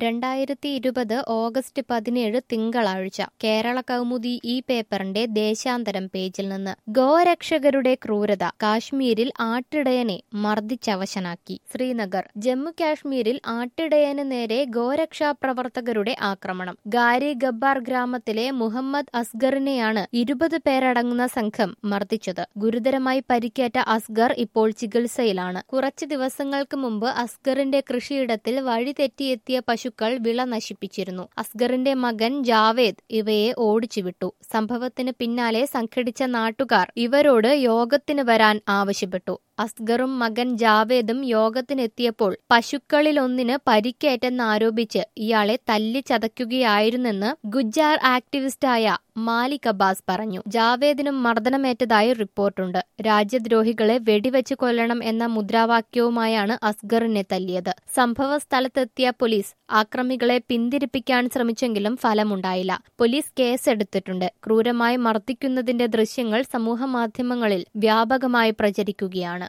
രണ്ടായിരത്തി ഇരുപത് ഓഗസ്റ്റ് പതിനേഴ് തിങ്കളാഴ്ച കേരള കൗമുദി ഈ പേപ്പറിന്റെ ദേശാന്തരം പേജിൽ നിന്ന് ഗോരക്ഷകരുടെ ക്രൂരത കാശ്മീരിൽ ആട്ടിടയനെ മർദ്ദിച്ചവശനാക്കി ശ്രീനഗർ ജമ്മു കാശ്മീരിൽ ആട്ടിടയന് നേരെ ഗോരക്ഷാ പ്രവർത്തകരുടെ ആക്രമണം ഗാരി ഗബ്ബാർ ഗ്രാമത്തിലെ മുഹമ്മദ് അസ്ഗറിനെയാണ് ഇരുപത് പേരടങ്ങുന്ന സംഘം മർദ്ദിച്ചത് ഗുരുതരമായി പരിക്കേറ്റ അസ്ഗർ ഇപ്പോൾ ചികിത്സയിലാണ് കുറച്ചു ദിവസങ്ങൾക്ക് മുമ്പ് അസ്ഗറിന്റെ കൃഷിയിടത്തിൽ വഴിതെറ്റിയെത്തിയ പശുക്കൾ വിള നശിപ്പിച്ചിരുന്നു അസ്ഗറിന്റെ മകൻ ജാവേദ് ഇവയെ ഓടിച്ചുവിട്ടു സംഭവത്തിന് പിന്നാലെ സംഘടിച്ച നാട്ടുകാർ ഇവരോട് യോഗത്തിന് വരാൻ ആവശ്യപ്പെട്ടു അസ്ഗറും മകൻ ജാവേദും യോഗത്തിനെത്തിയപ്പോൾ പശുക്കളിലൊന്നിന് പരിക്കേറ്റെന്നാരോപിച്ച് ഇയാളെ തല്ലിച്ചതയ്ക്കുകയായിരുന്നെന്ന് ഗുജ്ജാർ ആക്ടിവിസ്റ്റായ മാലിക് അബ്ബാസ് പറഞ്ഞു ജാവേദിനും മർദ്ദനമേറ്റതായി റിപ്പോർട്ടുണ്ട് രാജ്യദ്രോഹികളെ വെടിവെച്ച് കൊല്ലണം എന്ന മുദ്രാവാക്യവുമായാണ് അസ്ഗറിനെ തല്ലിയത് സംഭവ സ്ഥലത്തെത്തിയ പോലീസ് ആക്രമികളെ പിന്തിരിപ്പിക്കാൻ ശ്രമിച്ചെങ്കിലും ഫലമുണ്ടായില്ല പോലീസ് കേസെടുത്തിട്ടുണ്ട് ക്രൂരമായി മർദ്ദിക്കുന്നതിന്റെ ദൃശ്യങ്ങൾ സമൂഹമാധ്യമങ്ങളിൽ വ്യാപകമായി പ്രചരിക്കുകയാണ്